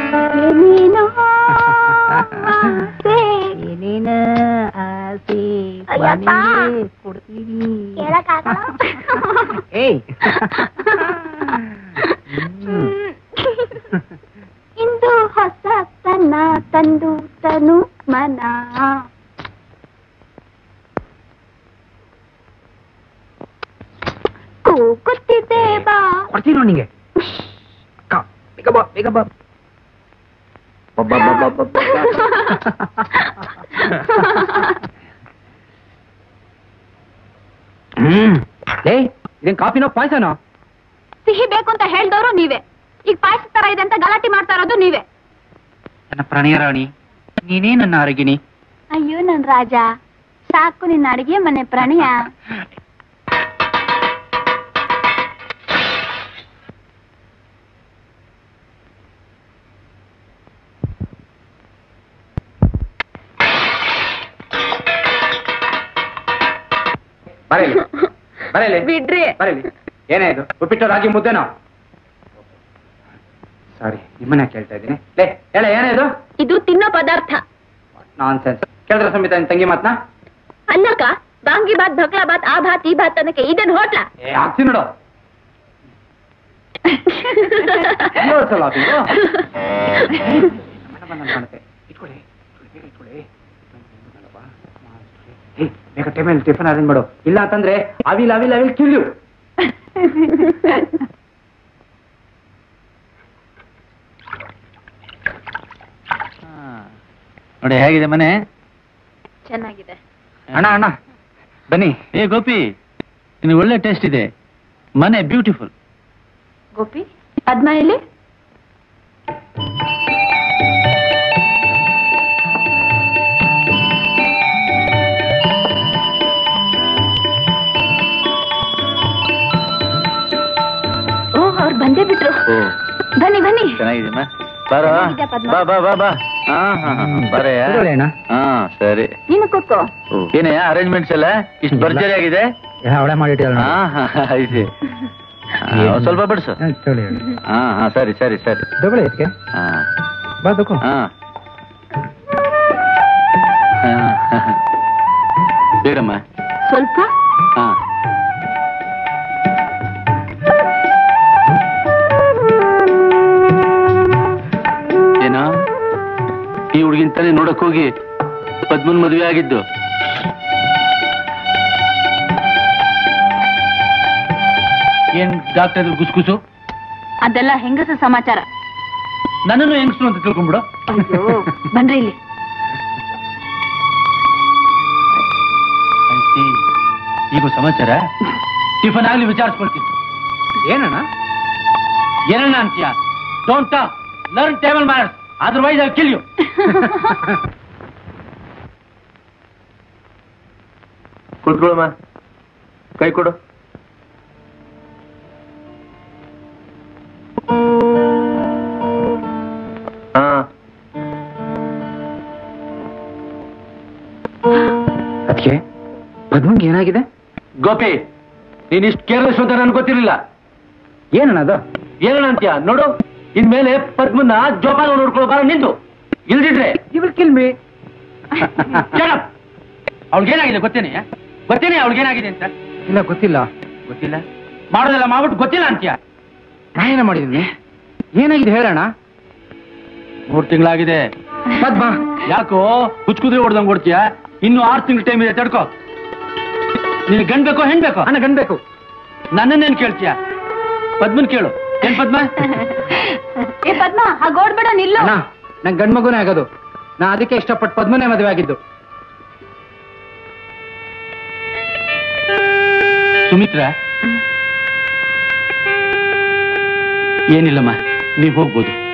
ಏನೇನೋ ಆಸೆ. ಏನೇನ ಆಸೆ ಅಯ್ಯಪ್ಪ. ಮನೆಗೆ ಕೊಡ್ತೀನಿ ಕೇಳಕ್ಕಾಗಲ್ಲ? ಏಯ್ ಇಂದು ಹೊಸ ತನ್ನ ತಂದು ತನು ಮನ ಕೂಗುತ್ತಿದೆ ಬಾ ಕೊಡ್ತೀನಿ ನೋಡಿ ನಿಂಗೆ ಅಕ್ಕ, ಬೇಗ ಬಾ ಬೇಗ ಬಾ ಬಾ, ಬಾ, ಬಾ, ಬಾ, ಬಾ, ಬಾ. ಹ್ಮ್ ಏಯ್ ಇದೇನ್ ಕಾಫಿನೋ ಪಾಯ್ಸನೋ ಸಿಹಿ ಬೇಕು ಅಂತ ಹೇಳ್ದವ್ರು ನೀವೇ ಈಗ ಪಾಯಸ ತರ ಇದೆ ಅಂತ ಗಲಾಟೆ ಮಾಡ್ತಾ ಇರೋದು ನೀವೇ ನನ್ನ ಪ್ರಣಯ ರಾಣಿ ನೀನೇ ನನ್ನ ಅರಗಿಣಿ ಅಯ್ಯೋ ನನ್ ರಾಜ ಸಾಕು ನಿನ್ನ ಅಡಿಗೆ ಮನೆ ಪ್ರಣಯ ಬರೇಲಿ ಬರೇಲಿ ಬಿಡ್ರಿ ಬರೇಲಿ ಏನೇ ಇದು ಉಪ್ಪಿಟ್ಟು ರಾಗಿ ಮುದ್ದೆನೋ ಸಾರಿ ನಿಮ್ಮನ್ನ ಕೇಳ್ತಾ ಇದ್ದೀನಿ ಲೇ ಹೇಳ ಏನೇ ಇದು ಇದು ತಿನ್ನೋ ಪದಾರ್ಥ ನಾನ್ ಸೆನ್ಸ್ ಕೇಳಿದ್ರ ಸಂಹಿತ ನಿನ್ ತಂಗಿ ಮಾತ್ನ ಅನ್ನಕ ಬಾಂಗಿ ಬಾತ್ ಭಕ್ಲಾ ಬಾತ್ ಆ ಭಾತ್ ಈ ಭಾತ್ ಅನ್ನಕ್ಕೆ ಇದೇನ್ ಹೋಟ್ಲ ಏ ಹಾಕ್ತೀನಿ ನೋಡು ಯೋಳ್ಸಲ್ಲ ಅದು. ಮನ ಬಂದಂಗ್ ಕಾಣುತ್ತೆ. ಇಟ್ಕೊಳ್ಳಿ ಇಟ್ಕೊಳ್ಳಿ, ಬೇಗ ಇಟ್ಕೊಳ್ಳಿ. ಏ, ಬೇಗ ಟೈಮಲ್ಲಿ ಟಿಫನ್ ಅರೇಂಜ್ ಮಾಡು ಇಲ್ಲ ಅಂತಂದ್ರೆ ಅವಿಲ್ ಅವಿಲ್ ಅವಿಲ್ ಕಿಲ್ಲು ನೋಡಿ ಹೇಗಿದೆ ಮನೆ ಚೆನ್ನಾಗಿದೆ ಅಣ್ಣ ಅಣ್ಣ ಬನ್ನಿ ಏ ಗೋಪಿ ನಿನಗೆ ಒಳ್ಳೆ ಟೇಸ್ಟ್ ಇದೆ ಮನೆ ಬ್ಯೂಟಿಫುಲ್ ಗೋಪಿ ಪದ್ಮ ಇಲ್ಲಿ ಓ ಅವ್ರು ಬಂದೇ ಬಿಟ್ರು ಬನ್ನಿ ಬನ್ನಿ ಚೆನ್ನಾಗಿದೆಯಮ್ಮ ಬಾರೋ ಚೆನ್ನಾಗಿದೆ ಪದ್ಮ. ಬಾ ಬಾ ಬಾ ಬಾ ಹಾ ಹಾ ಬರೇ ಕೂತ್ಕೊಳ್ಳಿ ಅಣ್ಣ ಹಾ ಸರಿ ನೀನು ಕೂತ್ಕೋ ಏನಯ್ಯ ಅರೇಂಜ್ಮೆಂಟ್ಸ್ ಎಲ್ಲ ಇಷ್ಟು ಭರ್ಜರಿ ಆಗಿದೆ ಅವಳೆ ಮಾಡಿಟ್ಟಿಲ್ಲ ಹಾ ಹಾ ಐತಿ ಒಂದ್ ಸ್ವಲ್ಪ ಬಿಡ್ಸು ಹಾ ಹಾ ಸರಿ ಸರಿ ಸರಿ ತಗೊಳ್ಳಿ ಇದಕ್ಕೆ ಹಾ ಬಾ ತಗೋ ಹಾ ಹಾ. ಬೇಡಮ್ಮ ಸ್ವಲ್ಪ ಹಾ ಏನೋ ಈ ಹುಡುಗಿನ ತಲೆ ನೋಡಕ್ ಹೋಗಿ ಪದ್ಮನ್ ಮದುವೆ ಆಗಿದ್ದು ಏನ್ ಡಾಕ್ಟರ್ ಗುಸ್ಗುಸು ಅದೆಲ್ಲ ಹೆಂಗಸ ಸಮಾಚಾರ ನನ್ನನ್ನು ಹೆಂಗಸ್ರು ಅಂತ ತಿಳ್ಕೊಂಡ್ಬಿಡು ಅಯ್ಯೋ ಬನ್ರಿ ಇಲ್ಲಿ I see. ಈಗ ಸಮಾಚಾರ ಟಿಫನ್ ಆಗ್ಲಿ ವಿಚಾರಿಸ್ಕೊಳ್ತೀನಿ ಏನಣ್ಣ ಏನಣ್ಣ ಅಂತೀಯ don't talk learn table manners otherwise I kill you ಕುತ್ಕೊಳಮ್ಮ ಕೈ ಕೊಡು ಹಾ ಅದಕ್ಕೆ ಪದ್ಮಂಗ್ ಏನಾಗಿದೆ ಗೋಪಿ ನೀನ್ ಇಷ್ಟು ಕೇರ್ಲೆಸ್ ಅಂತ ನನ್ಗೆ ಗೊತ್ತಿರಲಿಲ್ಲ ಏನಣ್ಣ ಅದು ಏನಣ್ಣ ಅಂತೀಯ ನೋಡು ಇನ್ಮೇಲೆ ಪದ್ಮನ್ನ ಜೋಪಾನ ನೋಡ್ಕೊಳ್ಳೋ ಬಾರ ನಿಂದು ಇಲ್ದಿದ್ರೆ ಇವಿಲ್ ಕಿಲ್ ಮೀ ಅವಳಿಗೇನಾಗಿದೆ ಗೊತ್ತೇನೆ ಗೊತ್ತೇನೆ ಅವಳಿಗೇನಾಗಿದೆ ಅಂತ ಇಲ್ಲ ಗೊತ್ತಿಲ್ಲ ಗೊತ್ತಿಲ್ಲ ಮಾಡೋದೆಲ್ಲ ಮಾಡ್ಬಿಟ್ಟು ಗೊತ್ತಿಲ್ಲ ಅಂತೀಯ ನಾ ಏನ ಮಾಡಿದೀನಿ ಏನಾಗಿದೆ ಹೇಳೋಣ ಮೂರ್ ತಿಂಗಳಾಗಿದೆ ಪದ್ಮ ಯಾಕೋ ಹುಚ್ಕುದ್ರೆ ಹೊಡ್ದಂಗ್ ಕೊಡ್ತೀಯ ಇನ್ನು ಆರು ತಿಂಗಳು ಟೈಮ್ ಇದೆ ತಡ್ಕೋ ನಿನ್ ಗಂಡ್ ಬೇಕೋ ಹೆಣ್ ಬೇಕೋ ಅಣ್ಣ ಗಂಡ್ಬೇಕು ನನ್ನನ್ನೇನ್ ಕೇಳ್ತೀಯ ಪದ್ಮನ್ ಕೇಳು ಏನ್ ಪದ್ಮ ಏ ಪದ್ಮ ಹಾಗ ಓಡ್ಬೇಡ ನಿಲ್ಲು ಅಣ್ಣ ನಂಗೆ ಗಂಡ್ ಮಗುನೇ ಆಗೋದು ನಾ ಅದಕ್ಕೆ ಇಷ್ಟಪಟ್ಟು ಪದ್ಮನೇ ಮದುವೆ ಆಗಿದ್ದು ಸುಮಿತ್ರ ಏನಿಲ್ಲಮ್ಮ ನೀವ್ ಹೋಗ್ಬೋದು